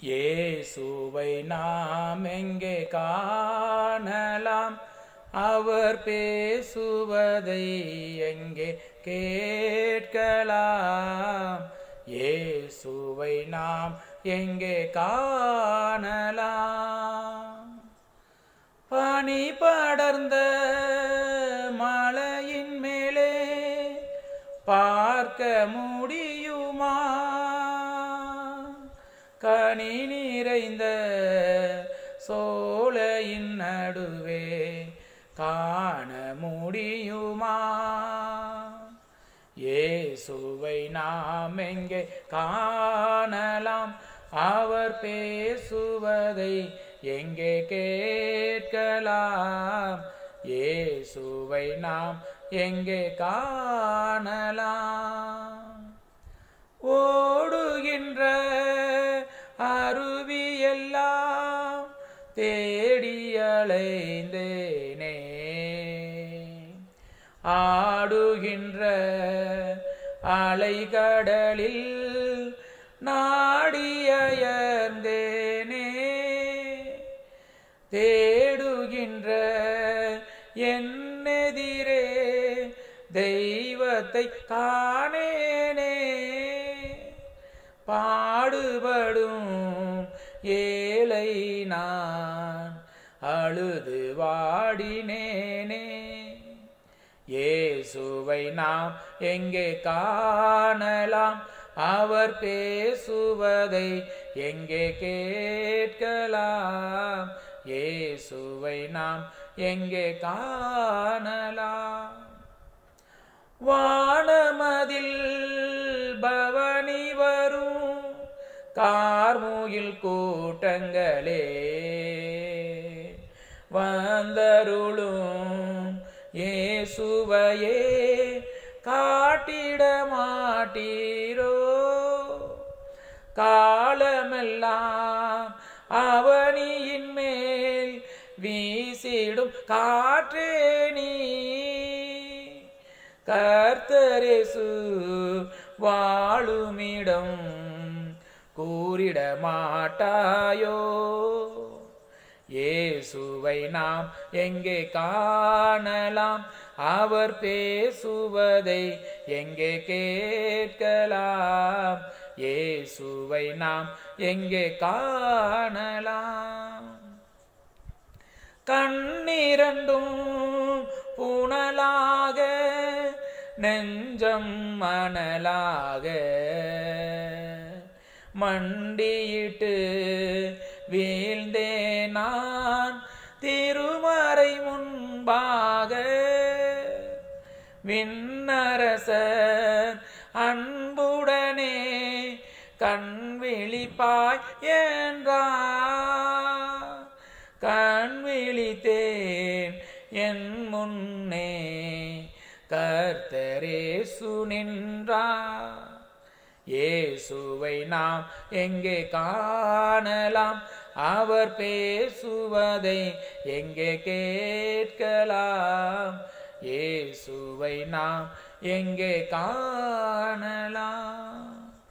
இயேசுவை நாம் எங்கே காணலாம் அவர் பேசுவதை எங்கே கேட்கலாம் இயேசுவை நாம் எங்கே காணலாம் பனி படர்ந்த மலையின் மேலே பார்க்க முடியுமா கனி நிறைந்த சோலையின் நடுவே காண முடியுமா இயேசுவை நாம் எங்கே காணலாம் அவர் பேசுவதை எங்கே கேட்கலாம் இயேசுவை நாம் எங்கே காணலாம் ஓடுகின்ற அருவியெல்லாம் தேடி அலைந்தேனே ஆடுகின்ற அலைகடலில் நாடியயர்ந்தேனே தேடுகின்ற என்னெதிரே தெய்வத்தை காணேனே பாடுபடும் ஏழை நான் அழுது வாடினேனே இயேசுவை நாம் எங்கே காணலாம் அவர் பேசுவதை எங்கே கேட்கலாம் இயேசுவை நாம் எங்கே காணலாம் வானமதில் பவனி வரும் கார்முகில் கூட்டங்களே வந்தருளும் இயேசுவையே காட்டிட மாட்டீரோ காலமெல்லாம் அவனியின் மேல் வீசிடும் காற்றே நீ கர்த்தரேசு வாழுமிடம் கூறிட மாட்டாயோ இயேசுவை நாம் எங்கே காணலாம் அவர் பேசுவதை எங்கே கேட்கலாம் இயேசுவை நாம் எங்கே காணலாம் கண்ணிரண்டும் புனலாக நெஞ்சம் மணலாக மண்டியிட்டு வீழ்ந்தே நான் திருமறை முன்பாக விண்ணரசர் அன்புடனே கண் விழிப்பாய் என்றார் கண் விழித்தேன் என் முன்னே கர்த்தரேசு நின்றார் இயேசுவை நாம் எங்கே காணலாம் அவர் பேசுவதை எங்கே கேட்கலாம் இயேசுவை நாம் எங்கே காணலாம்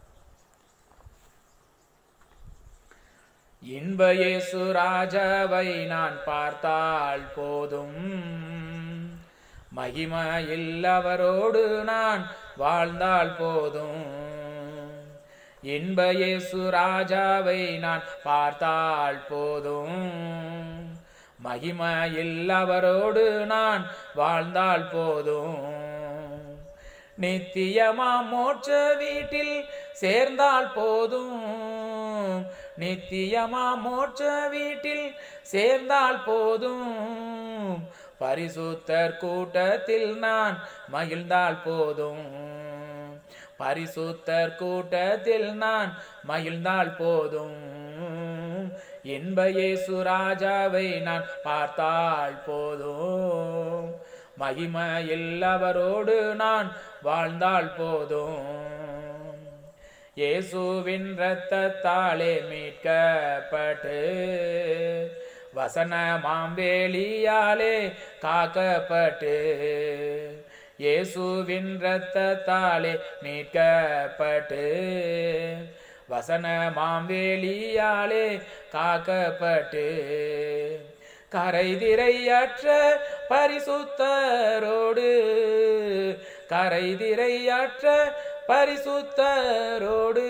இன்ப இயேசு ராஜாவை நான் பார்த்தால் போதும் மகிமையில் அவரோடு நான் வாழ்ந்தால் போதும் இன்ப இயேசு ராஜாவை நான் பார்த்தால் போதும் மகிமையில் அவரோடு நான் வாழ்ந்தால் போதும் நித்தியமா மோட்ச வீட்டில் சேர்ந்தால் போதும் நித்தியமா மோட்ச வீட்டில் சேர்ந்தால் போதும் பரிசுத்தர் கூட்டத்தில் நான் மகிழ்ந்தால் போதும் பரிசுத்தர் கூட்டத்தில் நான் மகிழ்ந்தால் போதும் இன்ப இயேசு ராஜாவை நான் பார்த்தால் போதும் மகிமையில் அவரோடு நான் வாழ்ந்தால் போதும் இயேசுவின் இரத்தத்தாலே மீட்கப்பட்டு வசன மாம்பேலியாலே காக்கப்பட்டு இயேசுவின் இரத்தத்தாலே மீட்கப்பட்டு வசன மாம்பேலியாலே காக்கப்பட்டு கரை திரையற்ற பரிசுத்தரோடு கரை திரையற்ற பரிசுத்தரோடு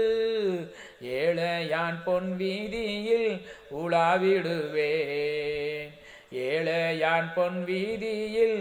ஏழையான் பொன் வீதியில் உலாவிடுவேன் ஏழையான் பொன் வீதியில்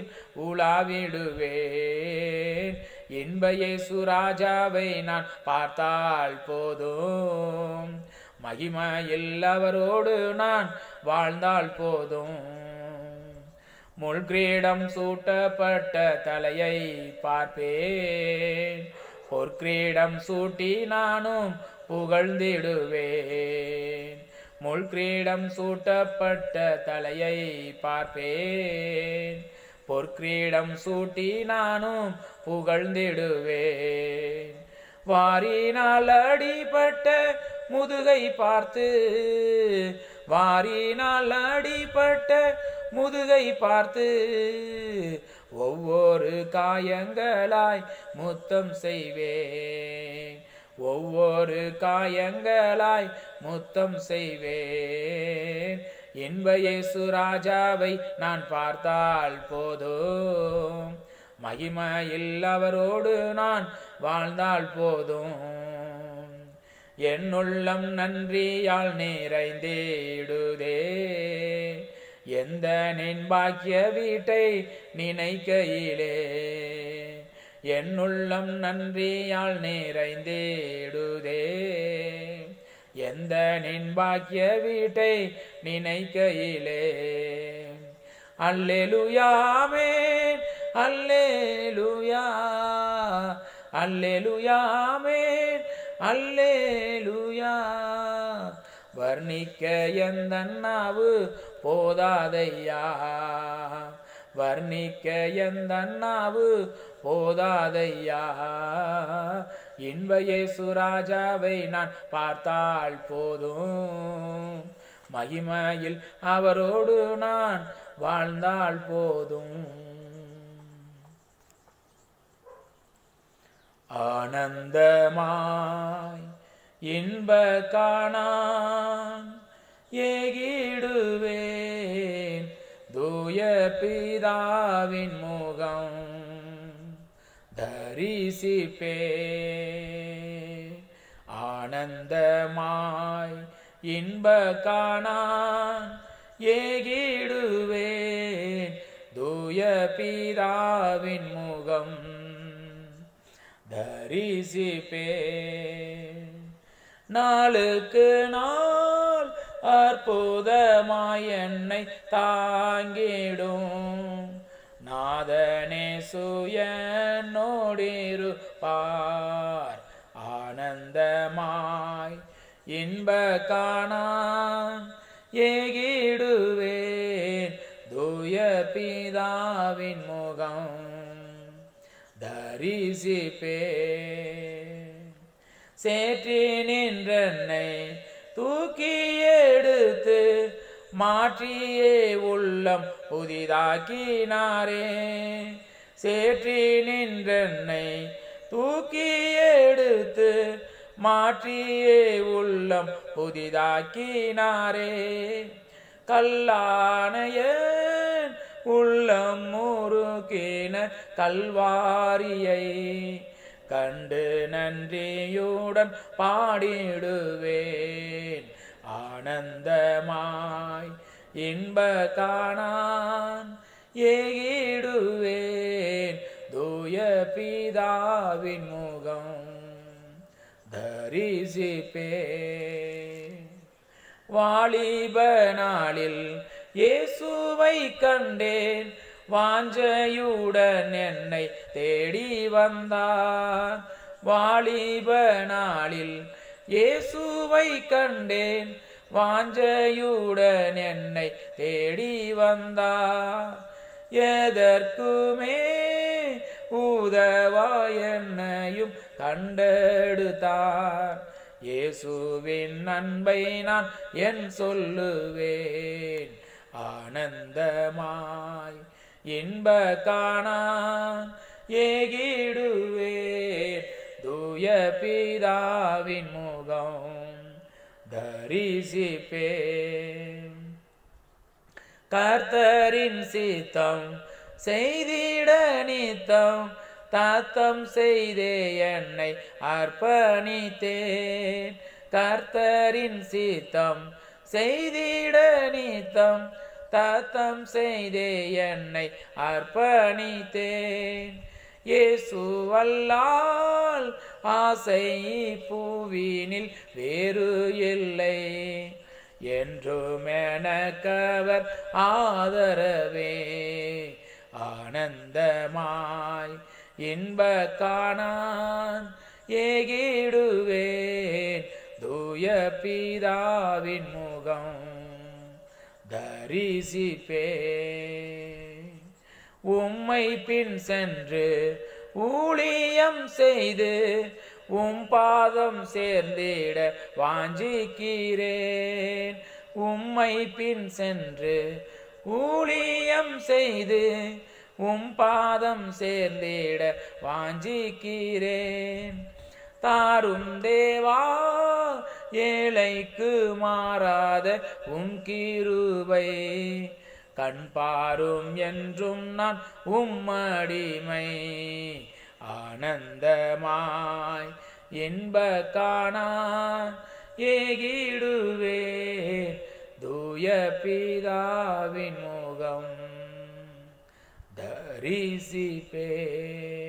உலாவிடுவேன் இன்பையே சுராஜாவை நான் பார்த்தால் போதும் மகிமையில் அவரோடு நான் வாழ்ந்தால் போதும் முள்கிரீடம் சூட்டப்பட்ட தலையை பார்ப்பேன் பொற்கிரீடம் சூட்டி நானும் புகழ்ந்திடுவேன் முள்கிரீடம் சூட்டப்பட்ட தலையை பார்ப்பேன் பொற்கிரீடம் சூட்டி நானும் புகழ்ந்திடுவேன் வாரினால் அடிபட்ட முதுகை பார்த்து வாரினால் அடிபட்ட முதுகை பார்த்து ஒவ்வொரு காயங்களாய் முத்தம் செய்வேன் ஒவ்வொரு காயங்களாய் முத்தம் செய்வேன் இன்பயேசு ராஜாவை நான் பார்த்தால் போதும் மகிமையில் அவரோடு நான் வாழ்ந்தால் போதும் என்னுள்ளம் நன்றியால் நிறைந்தேடுதே எந்த பாக்கிய வீட்டை நினைக்கையிலே என்னுள்ளம் நன்றியால் நிறைந்தேடுதே எந்த பாக்கிய வீட்டை நினைக்கையிலே அல்லேலுயாமே அல்லேலுயா அல்லேலுயாமே அல்லேலுயா வர்ணிக்க எந்த நாவு போதாதையா வர்ணிக்க எந்த நாவு போதாதையா இன்பயே சுராஜாவை நான் பார்த்தால் போதும் மகிமையில் அவரோடு நான் வாழ்ந்தால் போதும் ஆனந்தமாய் இன்ப காணான் ஏகிடுவேன் தூய பிதாவின் முகம் தரிசிப்பே ஆனந்தமாய் இன்ப காணான் ஏகிடுவேன் தூய பிதாவின் முகம் தரிசிப்பே நாளுக்கு நாள் அற்புதமாய் என்னை தாங்கிடும் நாதனே சுயனோடிருப்பார் ஆனந்தமாய் இன்ப காணான் ஏகிடுவேன் தூய பிதாவின் முகம் தரிசிப்பே சேற்றி நின்றனை தூக்கி எடுத்து மாற்றியே உள்ளம் புதிதாக்கினாரே சேற்றி நின்றனை தூக்கி எடுத்து மாற்றியே உள்ளம் புதிதாக்கினாரே கல்லானையன் உள்ளம் முறுக்கின கல்வாரியை கண்டு நன்றியுடன் பாடிடுவேன் ஆனந்தமாய் இன்ப காணான் ஏகிடுவேன் தூய பிதாவின் முகம் தரிசிப்பேன் வாலிப நாளில் இயேசுவை கண்டேன் வாஞ்சையுடன் என்னை தேடி வந்தார் வாலிப நாளில் இயேசுவை கண்டேன் வாஞ்சையுடன் என்னை தேடி வந்தார் எதற்குமே உதவா என்னையும் கண்டெடுத்தார் இயேசுவின் அன்பை நான் என் சொல்லுவேன் ஆனந்தமாய் இன்ப காணான் ஏகிடுவேன் தூய பிதாவின் முகம் தரிசிப்பே கர்த்தரின் சித்தம் செய்திட நித்தம் தாத்தம் செய்தே என்னை அர்ப்பணித்தேன் கர்த்தரின் சித்தம் செய்திட நித்தம் தாத்தம் செய்தே என்னை அர்ப்பணித்தேன் இயேசுவல்லால் ஆசை பூவினில் வேறு இல்லை என்றும் எனக்கவர் ஆதரவே ஆனந்தமாய் இன்ப காணான் ஏகிடுவேன் தூய பிதாவின் முகம் தரிசிப்பே உம்மை பின் சென்று ஊழியம் செய்து உம் பாதம் சேர்ந்திட வாஞ்சிக்கிறேன் உம்மை பின் சென்று ஊழியம் செய்து உம் பாதம் சேர்ந்திட வாஞ்சிக்கிறேன் தாரும் தேவா ஏழைக்கு மாறாத உம் கிருபை கண் பாரும் என்றும் நான் உம்மடிமை ஆனந்தமாய் இன்ப காணான் ஏகிடுவே தூய பிதாவின் முகம் தரிசிப்பே